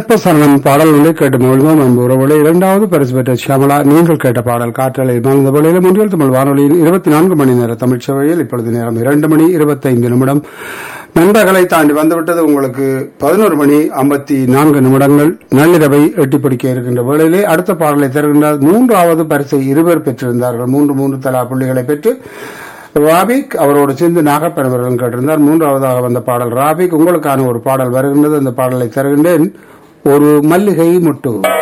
ஐயப்ப சரணம் பாடல்களை கேட்டு மகிழ்ந்தோம் அன்பு உறவுகளை இரண்டாவது பரிசு பெற்ற ஷியாமலா நீங்கள் கேட்ட பாடல் காற்றலை மகிழ்ந்த வேளையில் முன்றில் தமிழ் வானொலியின் இருபத்தி நான்கு மணி நேர தமிழ் சேவையில் இப்பொழுது நேரம் இரண்டு மணி இருபத்தைந்து நிமிடம் நண்பர்களை தாண்டி வந்துவிட்டது உங்களுக்கு பதினோரு மணி ஐம்பத்தி நான்கு நிமிடங்கள் நள்ளிரவை எட்டி பிடிக்க இருக்கின்ற வேளையிலே அடுத்த பாடலை தருகின்றார் மூன்றாவது பரிசை இருவர் பெற்றிருந்தார்கள் மூன்று மூன்று தலா புள்ளிகளை பெற்று ராபிக் அவரோடு சேர்ந்து நாகப்பனவர்களும் கேட்டிருந்தார் மூன்றாவதாக வந்த பாடல் ராபிக் உங்களுக்கான ஒரு பாடல் வருகின்றது அந்த பாடலை தருகின்றேன் ஒரு மல்லிகை முட்டு